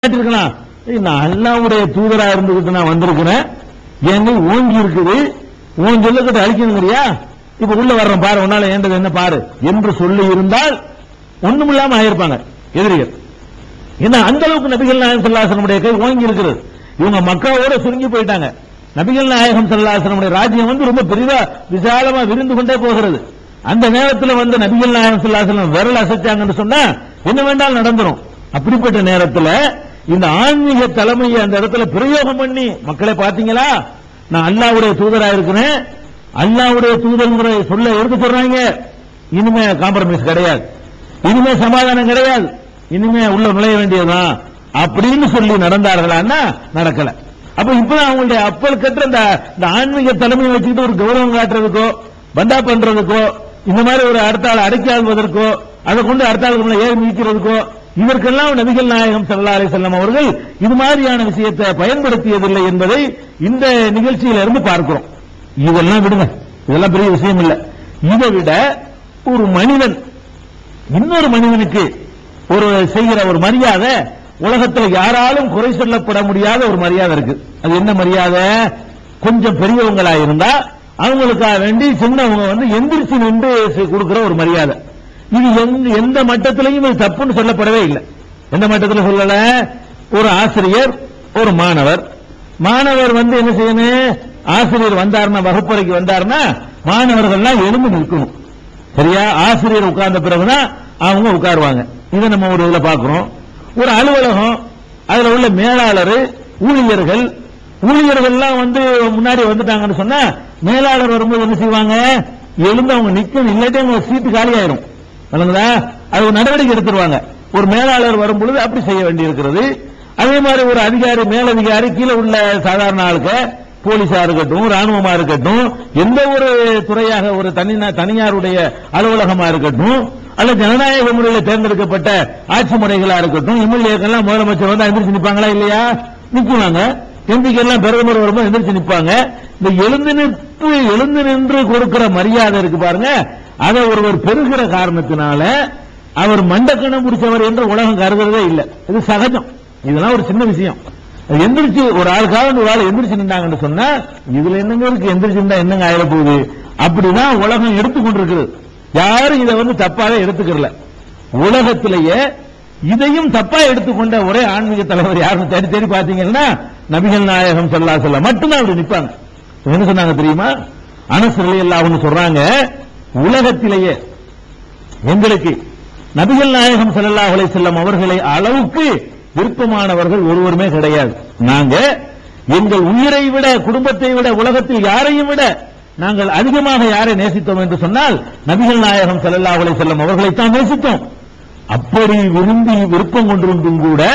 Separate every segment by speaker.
Speaker 1: கேட்டிருக்கலாம் "ஏய், நான் அல்லாவுடைய தூதரா இருந்துகிட்டு நான் வந்திருக்கிறேன் எங்க ஓங்கி இருக்குது உன் சொல்லக்கிட்ட அழிக்கணுங்கிறியா இப்ப உள்ள வர்றேன் பாரு உன்னால ஏண்டது என்ன பாரு என்று சொல்லி இருந்தால் ஒண்ணுமில்லாம ஆயிருப்பாங்க எதிரிகள் ஏன்னா அந்த அளவுக்கு நபிகள் நாயகம் சல்லாசனமுடைய கை ஓங்கி இருக்கிறது இவங்க மக்காவோட சுருங்கி போயிட்டாங்க நபிகள் நாயகம் சல்லாசனமுடைய ராஜ்யம் வந்து ரொம்ப பெரிதா விசாலமா விரிந்து கொண்டே போகிறது அந்த நேரத்தில் வந்து நபிகள் நாயகம் சல்லாசனம் விரல் அசைச்சாங்கன்னு சொன்னா என்ன வேண்டாலும் நடந்துரும் அப்படிப்பட்ட நேரத்தில் இந்த ஆன்மீக தலைமையை அந்த இடத்துல பிரயோகம் பண்ணி மக்களை பாத்தீங்களா நான் அல்லாவுடைய தூதரா இருக்கிறேன் அல்லாவுடைய தூதர்ங்கிற சொல்ல எடுத்து சொல்றாங்க இனிமே காம்ப்ரமைஸ் கிடையாது இனிமே சமாதானம் கிடையாது இனிமே உள்ள நுழைய வேண்டியதுதான் அப்படின்னு சொல்லி நடந்தார்களான்னா நடக்கல அப்ப இப்பதான் அவங்களுடைய அப்பல் கற்ற இந்த இந்த ஆன்மீக தலைமையை வச்சுக்கிட்டு ஒரு கௌரவம் காட்டுறதுக்கோ பந்தா பண்றதுக்கோ இந்த மாதிரி ஒரு அடுத்த ஆள் அடக்கி ஆள்வதற்கோ அதை கொண்டு அடுத்த ஆளுக்கு ஏறி மீக்கிறதுக்கோ இதற்கெல்லாம் நபிகள் நாயகம் ஸல்லல்லாஹு அலைஹி வஸல்லம் அவர்கள் இது மாதிரியான விஷயத்தை பயன்படுத்தியதில்லை என்பதை இந்த நிகழ்ச்சியில இருந்து பார்க்கிறோம் இதெல்லாம் விடுங்க இதெல்லாம் பெரிய விஷயம் இல்ல இதை விட ஒரு மனிதன் இன்னொரு மனிதனுக்கு ஒரு செய்கிற ஒரு மரியாதை உலகத்தில் யாராலும் குறை சொல்லப்பட முடியாத ஒரு மரியாதை இருக்கு அது என்ன மரியாதை கொஞ்சம் பெரியவங்களா இருந்தா அவங்களுக்காக வேண்டி சின்னவங்க வந்து எந்திரிச்சு நின்று செ- கொடுக்கிற ஒரு மரியாதை இது எந்த- எந்த மட்டத்திலையும் இது தப்புன்னு சொல்லப்படவே இல்லை எந்த மட்டத்தில் சொல்லல ஒரு ஆசிரியர் ஒரு மாணவர் மாணவர் வந்து என்ன செய்யணும் ஆசிரியர் வந்தாருன்னா வகுப்பறைக்கு வந்தாருன்னா மாணவர்கள்லாம் எழுந்து நிற்கணும் சரியா ஆசிரியர் உட்கார்ந்த பிறகுதான் அவங்க உட்காருவாங்க இதை நம்ம ஒரு இதுல பாக்குறோம் ஒரு அலுவலகம் அதுல உள்ள மேலாளர் ஊழியர்கள் ஊழியர்கள்லாம் வந்து முன்னாடி வந்துட்டாங்கன்னு சொன்னா மேலாளர் வரும்போது என்ன செய்வாங்க எழுந்து அவங்க நிக்கணும் இல்லாட்டி அவங்க சீட்டு காலி ஆயிரும் விளங்குதா அது ஒரு நடவடிக்கை எடுத்துருவாங்க ஒரு மேலாளர் வரும் பொழுது அப்படி செய்ய வேண்டியிருக்கிறது அதே மாதிரி ஒரு அதிகாரி மேலதிகாரி கீழே உள்ள சாதாரண ஆளுக்கு போலீஸா இருக்கட்டும் ராணுவமா இருக்கட்டும் எந்த ஒரு துறையாக ஒரு தனி தனியாருடைய அலுவலகமா இருக்கட்டும் அல்ல ஜனநாயக முறையில் தேர்ந்தெடுக்கப்பட்ட ஆட்சி முறைகளா இருக்கட்டும் எம்எல்ஏக்கெல்லாம் முதலமைச்சர் வந்து எந்திரிச்சு நிப்பாங்களா இல்லையா நிக்குவாங்க எம்பிக்கெல்லாம் பிரதமர் வரும்போது எந்திரிச்சு நிப்பாங்க இந்த எழுந்து நின்று எழுந்து நின்று கொடுக்கிற மரியாதை இருக்கு பாருங்க அதை ஒருவர் பெறுகிற காரணத்தினால அவர் மண்டக்கணம் பிடிச்சவர் என்று உலகம் கருதுறதே இல்லை இது சகஜம் இதெல்லாம் ஒரு சின்ன விஷயம் அது எந்திரிச்சு ஒரு ஆளுக்காக ஒரு ஆள் எந்திரிச்சு நின்றாங்கன்னு சொன்னா இதுல என்னங்க இருக்கு எந்திரிச்சு நின்றா என்னங்க ஆயிட போகுது அப்படிதான் உலகம் எடுத்துக்கொண்டிருக்கிறது யாரும் இதை வந்து தப்பாவே எடுத்துக்கிறல உலகத்திலேயே இதையும் தப்பா எடுத்துக்கொண்ட ஒரே ஆன்மீக தலைவர் யாருன்னு தேடி தேடி பாத்தீங்கன்னா நபிகள் நாயகம் ஸல்லல்லாஹு அலைஹி வஸல்லம் மட்டும்தான் அப்படி நிப்பாங்க என்ன சொன்னாங்க தெரியுமா அனஸ் ரலியல்லாஹு சொல்றாங்க உலகத்திலேயே எங்களுக்கு நபிகள் நாயகம் ஸல்லல்லாஹு அலைஹி வஸல்லம் அவர்களை அளவுக்கு விருப்பமானவர்கள் ஒருவருமே கிடையாது நாங்க எங்கள் உயிரை விட குடும்பத்தை விட உலகத்தில் யாரையும் விட நாங்கள் அதிகமாக யாரை நேசித்தோம் என்று சொன்னால் நபிகள் நாயகம் ஸல்லல்லாஹு அலைஹி வஸல்லம் அவர்களைத்தான் நேசித்தோம் அப்படி விரும்பி விருப்பம் கொண்டிருந்தும் கூட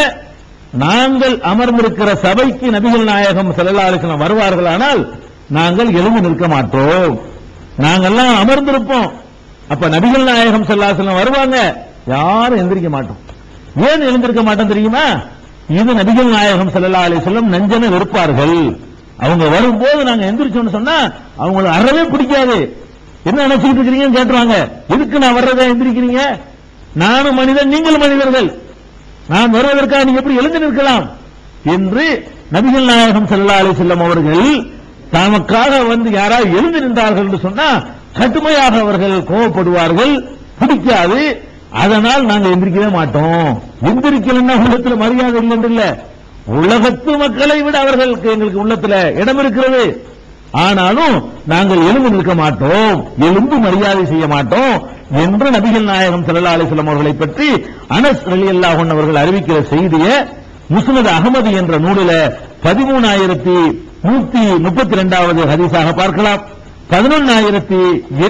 Speaker 1: நாங்கள் அமர்ந்திருக்கிற சபைக்கு நபிகள் நாயகம் ஸல்லல்லாஹு அலைஹி வஸல்லம் வருவார்களானால் நாங்கள் எழுந்து நிற்க மாட்டோம் நாங்கெல்லாம் அமர்ந்திருப்போம் அப்ப நபிகள் நாயகம் ஸல்லல்லாஹு அலைஹி வஸல்லம் வருவாங்க யாரும் எந்திரிக்க மாட்டோம் ஏன் எழுந்திருக்க மாட்டோம் தெரியுமா இது நபிகள் நாயகம் ஸல்லல்லாஹு அலைஹி வஸல்லம் நெஞ்சன வெறுப்பார்கள் அவங்க வரும்போது நாங்க எந்திரிச்சோம்னு சொன்னா அவங்களுக்கு அறவே பிடிக்காது என்ன நினைச்சுக்கிட்டு இருக்கிறீங்கன்னு கேட்டுருவாங்க எதுக்கு நான் வர்றதை எந்திரிக்கிறீங்க நானும் மனிதன் நீங்கள் மனிதர்கள் நான் வருவதற்காக நீங்க எப்படி எழுந்து நிற்கலாம் என்று நபிகள் நாயகம் ஸல்லல்லாஹு அலைஹி வஸல்லம் அவர்கள் தமக்காக வந்து யாராவது எழுந்து நின்றார்கள் என்று சொன்னா கடுமையாக அவர்கள் கோவப்படுவார்கள் பிடிக்காது அதனால் நாங்க எந்திரிக்கவே மாட்டோம் எந்திரிக்கலன்னா உள்ளத்துல மரியாதை இல்லை இல்ல உலகத்து மக்களை விட அவர்களுக்கு எங்களுக்கு உள்ளத்துல இடம் இருக்கிறது ஆனாலும் நாங்கள் எழுந்து நிற்க மாட்டோம் எழுந்து மரியாதை செய்ய மாட்டோம் என்று நபிகள் நாயகம் ஸல்லல்லாஹு அலைஹி வஸல்லம் அவர்களை பற்றி அனஸ் ரலியல்லாஹு அன்ஹு அவர்கள் அறிவிக்கிற செய்தியை முஸ்னத் அகமது என்ற நூலில பதிமூணாயிரத்தி நூத்தி முப்பத்தி ரெண்டாவது ஹதீஸாக பார்க்கலாம் பதினொன்னாயிரத்தி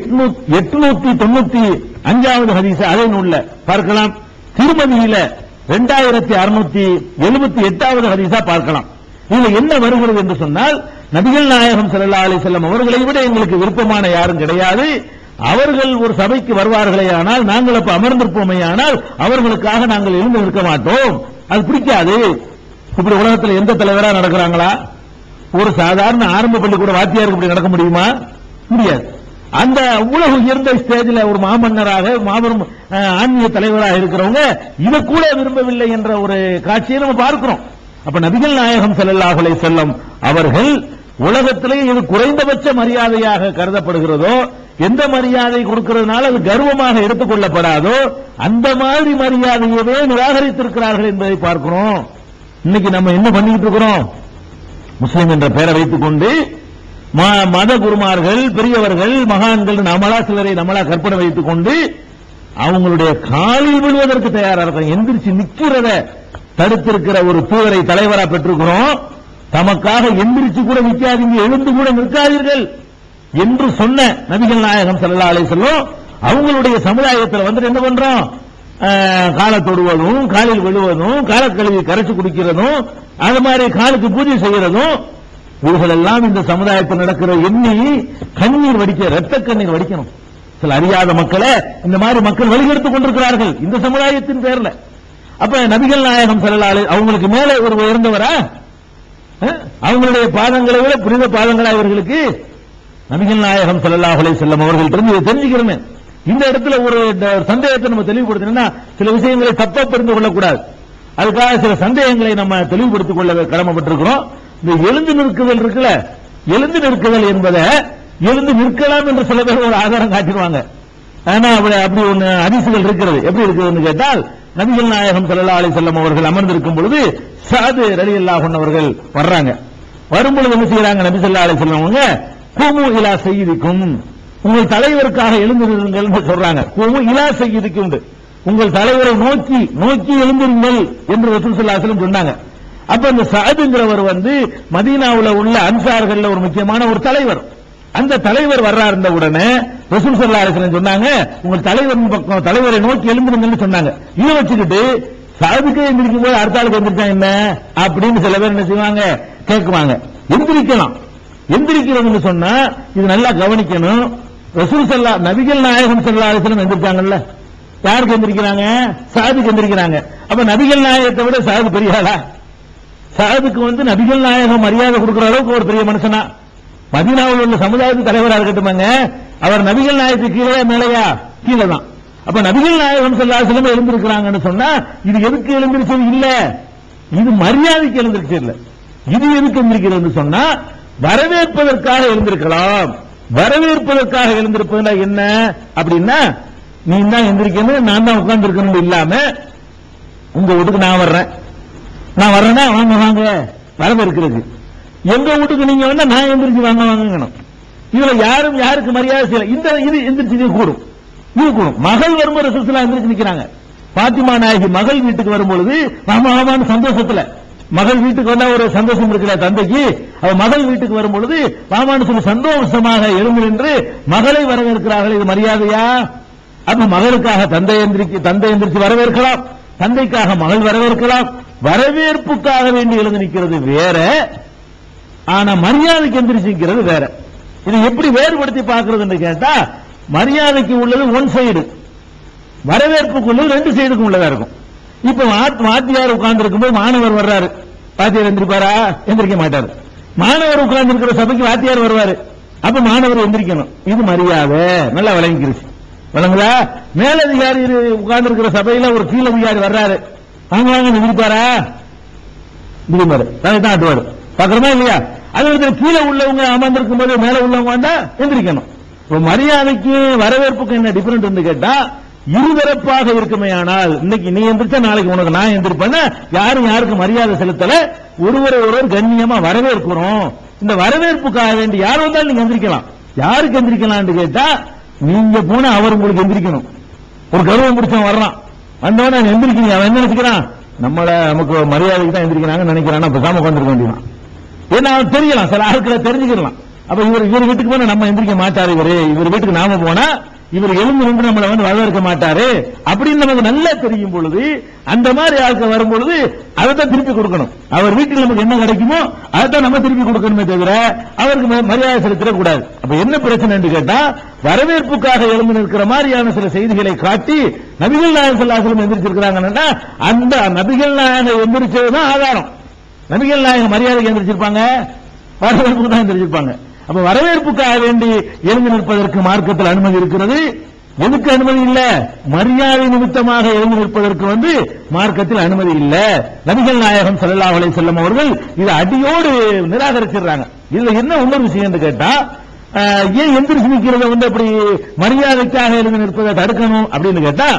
Speaker 1: எட்நூத்தி தொண்ணூத்தி அஞ்சாவது ஹதீஸ் அதே நூல்ல பார்க்கலாம் திருமதியில ரெண்டாயிரத்தி அறுநூத்தி எழுபத்தி எட்டாவது ஹதீஸா பார்க்கலாம் இதுல என்ன வருகிறது என்று சொன்னால் நபிகள் நாயகம் ஸல்லல்லாஹு அலைஹி வஸல்லம் அவர்களை விட எங்களுக்கு விருப்பமான யாரும் கிடையாது அவர்கள் ஒரு சபைக்கு வருவார்களே ஆனால் நாங்கள் அப்ப அமர்ந்திருப்போமே ஆனால் அவர்களுக்காக நாங்கள் எழுந்து நிற்க மாட்டோம் அது பிடிக்காது இப்படி உலகத்தில் எந்த தலைவரா நடக்கிறாங்களா ஒரு சாதாரண ஆரம்ப பள்ளிக்கூட வாத்தியாருக்கு இப்படி நடக்க முடியுமா முடியாது அந்த உலக உயர்ந்த ஸ்டேஜில் ஒரு மாமன்னராக மாபெரும் அஹ், ஆன்மீக தலைவராக இருக்கிறவங்க இதை கூட விரும்பவில்லை என்ற ஒரு காட்சியை நம்ம பார்க்கிறோம் அப்ப நபிகள் நாயகம் ஸல்லல்லாஹு அலைஹி செல்லம் அவர்கள் உலகத்திலே இது குறைந்தபட்ச மரியாதையாக கருதப்படுகிறதோ எந்த மரியாதை கொடுக்கிறதுனால அது கர்வமாக எடுத்துக்கொள்ளப்படாதோ அந்த மாதிரி மரியாதையவே நிராகரித்திருக்கிறார்கள் என்பதை பார்க்கிறோம் இன்னைக்கு நம்ம என்ன பண்ணிட்டு இருக்கிறோம் முஸ்லிம் என்ற பெயரை வைத்துக் கொண்டு ம- மத குருமார்கள் பெரியவர்கள் மகான்கள் நம்மளா சிலரை நம்மளா கற்பனை வைத்துக் கொண்டு அவங்களுடைய காலில் விழுவதற்கு தயாரா இருக்காங்க எந்திரிச்சு நிக்கிறத தடுத்திருக்கிற ஒரு தூதரை தலைவரா பெற்றிருக்கிறோம் தமக்காக எந்திரிச்சு கூட நிக்காதீங்க எழுந்து கூட நிற்காதீர்கள் என்று சொன்ன நபிகள் நாயகம் ஸல்லல்லாஹு அலைஹி வஸல்லம் அவங்களுடைய சமுதாயத்தில் வந்துட்டு என்ன பண்றோம் அஹ், காலை தொடுவதும் காலில் விழுவதும் காலக்கழுவி கரைச்சு குடிக்கிறதும் அது மாதிரி காலுக்கு பூஜை செய்யறதும் இவர்கள் எல்லாம் இந்த சமுதாயத்தில் நடக்கிற எண்ணி கண்ணீர் வடிக்க ரத்த கண்ணீர் வடிக்கணும் சில அறியாத மக்களை இந்த மாதிரி மக்கள் வழிகெடுத்துக் கொண்டிருக்கிறார்கள் இந்த சமுதாயத்தின் பேர்ல அப்ப நபிகள் நாயகம் செல்லாலே அவங்களுக்கு மேல ஒரு உயர்ந்தவரா அஹ்? அவங்களுடைய பாதங்களை விட புனித பாதங்களா இவர்களுக்கு நபிகள் நாயகம் ஸல்லல்லாஹு அலைஹி வஸல்லம் அவர்கள் இருந்து இதை தெரிஞ்சுக்கிறோமே இந்த இடத்துல ஒரு ட- சந்தேகத்தை நம்ம தெளிவுபடுத்தணும்னா சில விஷயங்களை தப்பா புரிந்து கொள்ளக்கூடாது அதுக்காக சில சந்தேகங்களை நம்ம தெளிவுபடுத்திக் கொள்ள கடமைப்பட்டிருக்கிறோம் இந்த எழுந்து நிற்குதல் இருக்குல்ல எழுந்து நிற்குதல் என்பதை எழுந்து நிற்கலாம் என்று சில பேர் ஒரு ஆதாரம் காட்டிடுவாங்க ஆனா அப்படி அப்படி ஒண்ணு அதிசுகள் இருக்கிறது எப்படி இருக்குதுன்னு கேட்டால் நபிகள் நாயகம் ஸல்லல்லாஹு அலைஹி வஸல்லம் அவர்கள் அமர்ந்திருக்கும் பொழுது சாது ரலியல்லாஹு அன்ஹு அவர்கள் வர்றாங்க வரும்பொழுது என்ன செய்யறாங்க நபி ஸல்லல்லாஹு அலைஹி வஸல்லம் அவங்க கூமு இலா செய்திக்கும் உங்கள் தலைவருக்காக எழுந்திருங்கள் என்று சொல்றாங்க கூமு இலா செய்திக்கும் உங்கள் தலைவரை நோக்கி நோக்கி எழுந்திருங்கள் என்று ரசூல் ஸல்லல்லாஹு அலைஹி வஸல்லம் சொன்னாங்க அப்ப இந்த சஅதுங்கிறவர் வந்து மதீனாவுல உள்ள அன்சார்கள்ல ஒரு முக்கியமான ஒரு தலைவர் அந்த தலைவர் வர்றார் இருந்த உடனே ரசூல் ஸல்லல்லாஹு அலைஹி வஸல்லம் சொன்னாங்க உங்கள் தலைவரின் பக்கம் தலைவரை நோக்கி எழுந்திருங்கன்னு சொன்னாங்க இதை வச்சுக்கிட்டு சாதுக்கே எந்திரிக்கும் போது அடுத்த ஆளுக்கு எந்திரிச்சா என்ன அப்படின்னு சில பேர் என்ன செய்வாங்க கேட்குவாங்க எந்திரிக்கலாம் எந்திரிக்கிறதுன்னு சொன்னா இது நல்லா கவனிக்கணும் ரசூல் சல்லா நபிகள் நாயகம் ஸல்லல்லாஹு அலைஹி வஸல்லம் எந்திரிச்சாங்கல்ல யாருக்கு எந்திரிக்கிறாங்க சாதுக்கு எந்திரிக்கிறாங்க அப்ப நபிகள் நாயகத்தை விட சாது பெரிய ஆளா சாதுக்கு வந்து நபிகள் நாயகம் மரியாதை கொடுக்கிற அளவுக்கு ஒரு பெரிய மனுஷனா மதீனாவில் உள்ள சமுதாயத்து தலைவரா இருக்கட்டுமாங்க அவர் நபிகள் நாயகத்துக்கு கீழே மேலையா கீழே தான் அப்ப நபிகள் நாயகம் செல்லாசலமே எழுந்திருக்கிறாங்கன்னு சொன்னா இது எதுக்கு எழுந்திருச்சது இல்ல இது மரியாதைக்கு எழுந்திருச்சு இல்ல இது எதுக்கு எழுந்திருக்கிறது சொன்னா வரவேற்பதற்காக எழுந்திருக்கலாம் வரவேற்பதற்காக எழுந்திருப்பதுனா என்ன அப்படின்னா நீ தான் எந்திரிக்கணும் நான் தான் உட்கார்ந்து இருக்கணும் இல்லாம உங்க வீட்டுக்கு நான் வர்றேன் நான் வர்றேன்னா வாங்க வாங்க வரவேற்கிறது எங்க வீட்டுக்கு நீங்க வந்தா நான் எந்திரிச்சு வாங்க வாங்கணும் இதுல யாரும் யாருக்கு மரியாதை செய்யல இந்த இது எந்திரிச்சு இது கூடும் இது கூடும் மகள் வரும்போது ரசூலுல்லாஹ் எந்திரிச்சு நிக்கிறாங்க பாத்திமா நாயகி மகள் வீட்டுக்கு வரும்பொழுது மாமா மாமான்னு சந்தோஷத்துல மகள் வீட்டுக்கு வந்தா ஒரு சந்தோஷம் இருக்குல்ல தந்தைக்கு அவ மகள் வீட்டுக்கு வரும்பொழுது மாமான்னு சொல்லி சந்தோஷமாக எழுந்து நின்று மகளை வரவேற்கிறார்கள் இது மரியாதையா அப்ப மகளுக்காக தந்தை எந்திரிக்கு தந்தை எந்திரிச்சு வரவேற்கலாம் தந்தைக்காக மகள் வரவேற்கலாம் வரவேற்புக்காக வேண்டி எழுந்து நிக்கிறது வேற ஆனா மரியாதைக்கு எந்திரிச்சு நிக்கிறது வேற இது எப்படி வேறுபடுத்தி பார்க்கிறதுன்னு கேட்டா மரியாதைக்கு உள்ளது ஒன் சைடு வரவேற்புக்கு உள்ளது ரெண்டு சைடுக்கும் உள்ளதா இருக்கும் இப்ப வாத்- வாத்தியார் உட்கார்ந்து இருக்கும்போது மாணவர் வர்றாரு வாத்தியார் எந்திரிப்பாரா எந்திரிக்க மாட்டாரு மாணவர் உட்கார்ந்து இருக்கிற சபைக்கு வாத்தியார் வருவாரு அப்ப மாணவர் எந்திரிக்கணும் இது மரியாதை நல்லா விளங்கிருச்சு விளங்குதா மேலதிகாரி உட்கார்ந்து இருக்கிற சபையில ஒரு கீழ் அதிகாரி வர்றாரு வாங்க வாங்க எந்திரிப்பாரா விடுமாறு தான் ஆட்டுவாரு பாக்குறோமா இல்லையா அது வந்து கீழே உள்ளவங்க அமர்ந்திருக்கும் போது மேல உள்ளவங்க வந்தா எந்திரிக்கணும் இப்ப மரியாதைக்கு வரவேற்புக்கு என்ன டிஃபரெண்ட் கேட்டா இருதரப்பாக இருக்குமே ஆனால் இன்னைக்கு நீ எந்திரிச்சா நாளைக்கு உனக்கு நான் எந்திரிப்பேன்னா யாரும் யாருக்கு மரியாதை செலுத்தல ஒருவரை ஒருவர் கண்ணியமா வரவேற்கிறோம் இந்த வரவேற்புக்காக வேண்டி யார் வந்தாலும் நீங்க எந்திரிக்கலாம் யாருக்கு எந்திரிக்கலாம்னு கேட்டா நீங்க போனா அவர் உங்களுக்கு எந்திரிக்கணும் ஒரு கௌரவம் பிடிச்சவன் வர்றான் வந்தவன எந்திரிக்கிறீங்க அவன் என்ன நினைக்கிறான் நம்மள நமக்கு மரியாதைக்கு தான் எந்திரிக்கிறாங்கன்னு நினைக்கிறான் பேசாம உட்காந்துருக்க வேண்டியதான் ஏன்னா அவன் தெரியலாம் சில ஆட்களை தெரிஞ்சுக்கலாம் அப்ப இவர் இவர் வீட்டுக்கு போனா நம்ம எந்திரிக்க மாட்டாரு இவரு இவர் வீட்டுக்கு நாம போனா இவர் எழுந்து நின்று நம்மளை வந்து வரவேற்க மாட்டாரு அப்படின்னு நமக்கு நல்லா தெரியும் பொழுது அந்த மாதிரி ஆட்கள் வரும் பொழுது அதை தான் திருப்பி கொடுக்கணும் அவர் வீட்டில் நமக்கு என்ன கிடைக்குமோ அதை தான் நம்ம திருப்பி கொடுக்கணுமே தவிர அவருக்கு ம- மரியாதை செலுத்திடக் கூடாது அப்ப என்ன பிரச்சனை கேட்டா வரவேற்புக்காக எழுந்து நிற்கிற மாதிரியான சில செய்திகளை காட்டி நபிகள் நாயகம் சொல்லாசலம் எந்திரிச்சிருக்கிறாங்கன்னா அந்த நபிகள் நாயகம் எந்திரிச்சதுதான் ஆதாரம் நபிகள் நாயகம் மரியாதைக்கு எந்திரிச்சிருப்பாங்க வரவேற்புக்கு தான் எந்திரிச்சிருப்பாங்க அப்ப வரவேற்புக்காக வேண்டி எழுந்து நிற்பதற்கு மார்க்கத்தில் அனுமதி இருக்கிறது எதுக்கு அனுமதி இல்ல மரியாதை நிமித்தமாக எழுந்து நிற்பதற்கு வந்து மார்க்கத்தில் அனுமதி இல்ல நபிகள் நாயகம் ஸல்லல்லாஹு அலைஹி வஸல்லம் அவர்கள் இதை அடியோடு நிராகரிச்சிடுறாங்க இதுல என்ன இன்னொரு விஷயம் கேட்டா அஹ், ஏன் எந்திரிச்சு நிக்கிறத வந்து அப்படி மரியாதைக்காக எழுந்து நிற்பதை தடுக்கணும் அப்படின்னு கேட்டா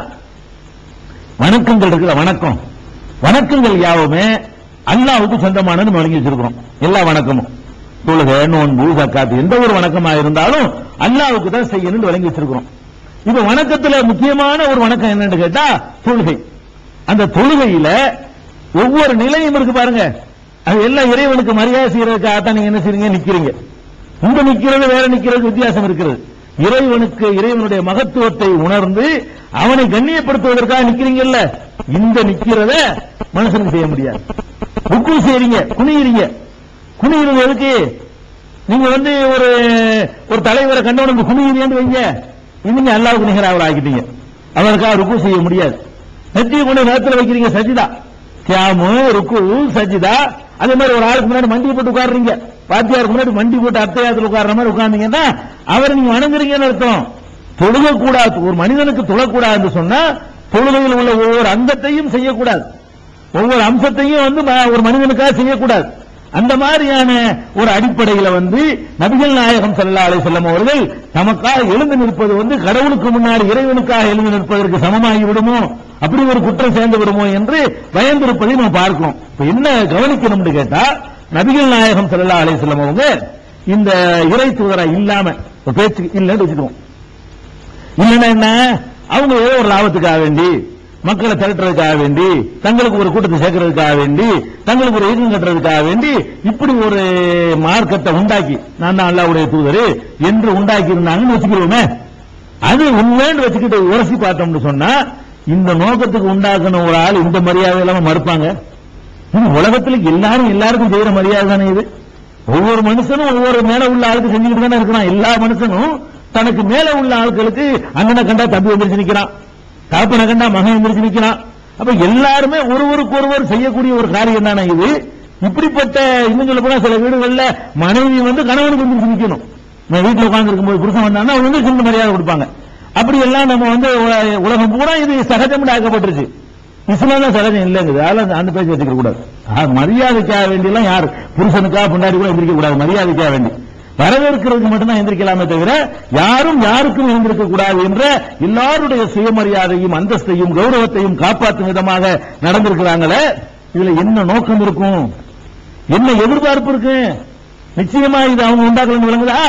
Speaker 1: வணக்கங்கள் இருக்குல்ல வணக்கம் வணக்கங்கள் யாவுமே அல்லாஹ்வுக்கு சொந்தமானது வழங்கி வச்சிருக்கிறோம் எல்லா வணக்கமும் தொழுகை நோன்பு சக்காத்து எந்த ஒரு வணக்கமா இருந்தாலும் அல்லாஹ்வுக்கு தான் செய்யணும்னு வழங்கி வச்சிருக்கிறோம் இப்ப வணக்கத்துல முக்கியமான ஒரு வணக்கம் என்னன்னு கேட்டா தொழுகை அந்த தொழுகையில ஒவ்வொரு நிலையும் இருக்கு பாருங்க அது எல்லாம் இறைவனுக்கு மரியாதை செய்யறதுக்காக தான் நீங்க என்ன செய்றீங்க நிக்கிறீங்க உங்க நிக்கிறது வேற நிக்கிறது வித்தியாசம் இருக்கிறது இறைவனுக்கு இறைவனுடைய மகத்துவத்தை உணர்ந்து அவனை கண்ணியப்படுத்துவதற்காக நிக்கிறீங்கல்ல இந்த நிக்கிறத மனுஷனுக்கு செய்ய முடியாது ருக்கு செய்றீங்க குனியிறீங்க குனிகிறது எதுக்கு நீங்க வந்து ஒரு ஒரு தலைவரை கண்டவனுக்கு குனிகிறீங்கன்னு வைங்க இன்னும் அல்லாவுக்கு நிகர அவர் ஆக்கிட்டீங்க அவருக்காக ருக்கு செய்ய முடியாது நெத்தியை கொண்டு நேரத்தில் வைக்கிறீங்க சஜிதா கியாமு ருக்கு சஜிதா அதே மாதிரி ஒரு ஆளுக்கு முன்னாடி மண்டி போட்டு உட்காருறீங்க வாத்தியாருக்கு முன்னாடி மண்டி போட்டு அத்தையாத்துல உட்கார்ற மாதிரி உட்கார்ந்தீங்கன்னா அவரை நீங்க வணங்குறீங்கன்னு அர்த்தம் தொழுக கூடாது ஒரு மனிதனுக்கு தொழக்கூடாதுன்னு சொன்னா தொழுகையில் உள்ள ஒவ்வொரு அங்கத்தையும் செய்யக்கூடாது ஒவ்வொரு அம்சத்தையும் வந்து ம- ஒரு மனிதனுக்காக செய்யக்கூடாது அந்த மாதிரியான ஒரு அடிப்படையில வந்து நபிகள் நாயகம் ஸல்லல்லாஹு அலைஹி வஸல்லம் அவர்கள் நமக்காக எழுந்து நிற்பது வந்து கடவுளுக்கு முன்னாடி இறைவனுக்காக எழுந்து நிற்பதற்கு சமமாகி விடுமோ அப்படி ஒரு குற்றம் சேர்ந்து விடுமோ என்று பயந்திருப்பதை நம்ம பார்க்கிறோம் இப்ப என்ன கவனிக்கணும்னு கேட்டா நபிகள் நாயகம் ஸல்லல்லாஹு அலைஹி வஸல்லம் அவங்க இந்த இறை தூதரா இல்லாம ஒரு பேச்சுக்கு இல்லைன்னு வச்சுக்குவோம் இல்லைன்னா என்ன அவங்க ஏதோ ஒரு லாபத்துக்காக வேண்டி மக்களை திரட்டுறதுக்காக வேண்டி தங்களுக்கு ஒரு கூட்டத்தை சேர்க்கறதுக்காக வேண்டி தங்களுக்கு ஒரு இயக்கம் கட்டுறதுக்காக வேண்டி இப்படி ஒரு மார்க்கத்தை உண்டாக்கி நான் தான் அல்லாவுடைய தூதர் என்று உண்டாக்கி இருந்தாங்கன்னு வச்சுக்கிறோமே அது உண்மைன்னு வச்சுக்கிட்டு உரசி பார்த்தோம்னு சொன்னா இந்த நோக்கத்துக்கு உண்டாக்குன ஒரு ஆள் இந்த மரியாதை இல்லாம மறுப்பாங்க இது உலகத்துல எல்லாரும் எல்லாருக்கும் செய்யற மரியாதை தானே இது ஒவ்வொரு மனுஷனும் ஒவ்வொரு மேல உள்ள ஆளுக்கு செஞ்சுக்கிட்டு தானே இருக்கிறான் எல்லா மனுஷனும் தனக்கு மேல உள்ள ஆட்களுக்கு அண்ணனை கண்டா தம்பி எந்திரிச்சு நிக்கிறான் தகப்பனை கண்டா மகன் எந்திரிச்சு நிக்கிறான் அப்ப எல்லாருமே ஒருவருக்கு ஒருவர் செய்யக்கூடிய ஒரு காரியம் தானே இது இப்படிப்பட்ட இன்னும் சொல்ல போனா சில வீடுகள்ல மனைவி வந்து கணவனுக்கு எந்திரிச்சு நிக்கணும் நான் வீட்டுல உட்கார்ந்து இருக்கும்போது புருஷன் வந்தாங்கன்னா அவங்க வந்து சின்ன மரியாதை கொடுப்பாங்க அப்படி எல்லாம் நம்ம வந்து உல- உலகம் பூரா இது சகஜம் ஆக்கப்பட்டுருச்சு இஸ்லாம்ல சகஜம் இல்லைங்குது அதெல்லாம் அந்த பேச்சு வச்சுக்க கூடாது ஆ, மரியாதைக்காக வேண்டியெல்லாம் யார் புருஷனுக்காக பொண்டாடி கூட எந்திரிக்க கூடாது மரியாதைக்காக வேண்டி வரவேற்கிறதுக்கு மட்டும்தான் எந்திரிக்கலாமே தவிர யாரும் யாருக்கும் எழுந்திருக்க கூடாது என்ற எல்லாருடைய சுயமரியாதையும் அந்தஸ்தையும் கௌரவத்தையும் காப்பாற்றும் விதமாக நடந்திருக்கிறாங்களே இதுல என்ன நோக்கம் இருக்கும் என்ன எதிர்பார்ப்பு இருக்கு நிச்சயமா இது அவங்க உண்டாக்கலன்னு விளங்குதா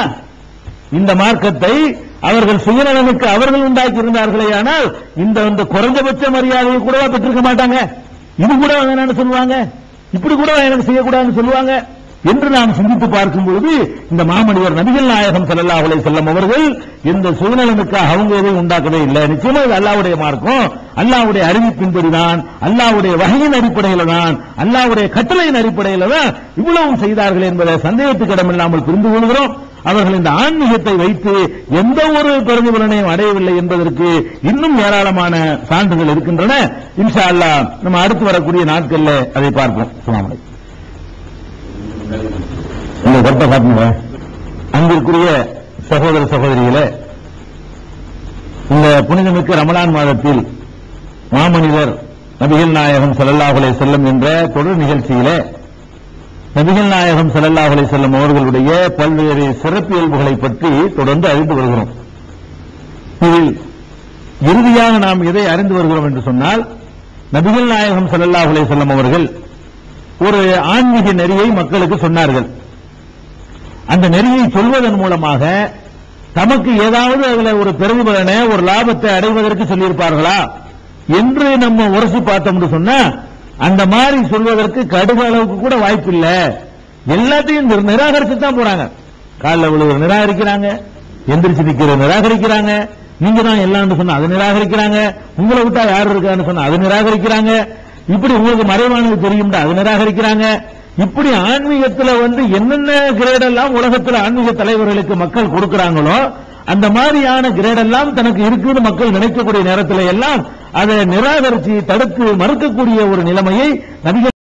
Speaker 1: இந்த மார்க்கத்தை அவர்கள் சுயநலனுக்கு அவர்கள் உண்டாக்கி இருந்தார்களே ஆனால் இந்த இந்த குறைஞ்சபட்ச மரியாதையை கூடவா பெற்றிருக்க மாட்டாங்க இது கூட வேணாம்னு சொல்லுவாங்க இப்படி கூட எனக்கு செய்யக்கூடாதுன்னு சொல்லுவாங்க என்று நாம் சிந்தித்து பார்க்கும் பொழுது இந்த மாமனிதர் நபிகள் நாயகம் ஸல்லல்லாஹு அலைஹி வஸல்லம் அவர்கள் இந்த சுயநலனுக்காக அவங்க எதையும் உண்டாக்கவே இல்லை நிச்சயமா இது அல்லாஹ்வுடைய மார்க்கம் அல்லாஹ்வுடைய அறிவிப்பின்படிதான் அல்லாஹ்வுடைய வகையின் அடிப்படையில தான் அல்லாஹ்வுடைய கட்டளையின் அடிப்படையில தான் இவ்வளவும் செய்தார்கள் என்பதை சந்தேகத்துக்கு இடமில்லாமல் புரிந்து கொள்கிறோம் அவர்கள் இந்த ஆன்மீகத்தை வைத்து எந்த ஒரு பிரதிபலனையும் அடையவில்லை என்பதற்கு இன்னும் ஏராளமான சான்றுகள் இருக்கின்றன இன்ஷா அல்லாஹ் நம்ம அடுத்து வரக்கூடிய நாட்கள்ல அதை பார்ப்போம் அஸ்ஸலாமு அலைக்கும். இந்த கட்ட காட்டுங்க அங்கிருக்குரிய சகோதர சகோதரிகளே இந்த புனிதமிக்க ரமலான் மாதத்தில் மாமனிதர் நபிகள் நாயகம் ஸல்லல்லாஹு அலைஹி வஸல்லம் என்ற தொடர் நிகழ்ச்சியிலே நபிகள் நாயகம் ஸல்லல்லாஹு அலைஹி வஸல்லம் அவர்களுடைய பல்வேறு சிறப்பியல்புகளை பற்றி தொடர்ந்து அறிந்து வருகிறோம் இதில் இறுதியாக நாம் எதை அறிந்து வருகிறோம் என்று சொன்னால் நபிகள் நாயகம் ஸல்லல்லாஹு அலைஹி வஸல்லம் அவர்கள் ஒரு ஆன்மீக நெறியை மக்களுக்கு சொன்னார்கள் அந்த நெறியை சொல்வதன் மூலமாக தமக்கு ஏதாவது அதுல ஒரு பிரதிபலனை ஒரு லாபத்தை அடைவதற்கு சொல்லியிருப்பார்களா என்று நம்ம உரசி பார்த்தோம்னு சொன்னா அந்த மாதிரி சொல்வதற்கு கடுகு அளவுக்கு கூட வாய்ப்பு இல்ல எல்லாத்தையும் நிர- நிராகரிச்சு தான் போறாங்க காலில் விழுகிற நிராகரிக்கிறாங்க எந்திரிச்சு நிக்கிற நிராகரிக்கிறாங்க நீங்க தான் எல்லாம் சொன்னா அதை நிராகரிக்கிறாங்க உங்களை விட்டா யார் இருக்கான்னு சொன்னா அதை நிராகரிக்கிறாங்க இப்படி உங்களுக்கு மறைவானது தெரியும் அதை நிராகரிக்கிறாங்க இப்படி ஆன்மீகத்துல வந்து என்னென்ன கிரேட் எல்லாம் உலகத்துல ஆன்மீக தலைவர்களுக்கு மக்கள் கொடுக்கறாங்களோ அந்த மாதிரியான கிரேட் எல்லாம் தனக்கு இருக்குன்னு மக்கள் நினைக்கக்கூடிய நேரத்துல எல்லாம் அதை நிராகரிச்சு தடுத்து மறுக்கக்கூடிய ஒரு நிலைமையை நபிகள்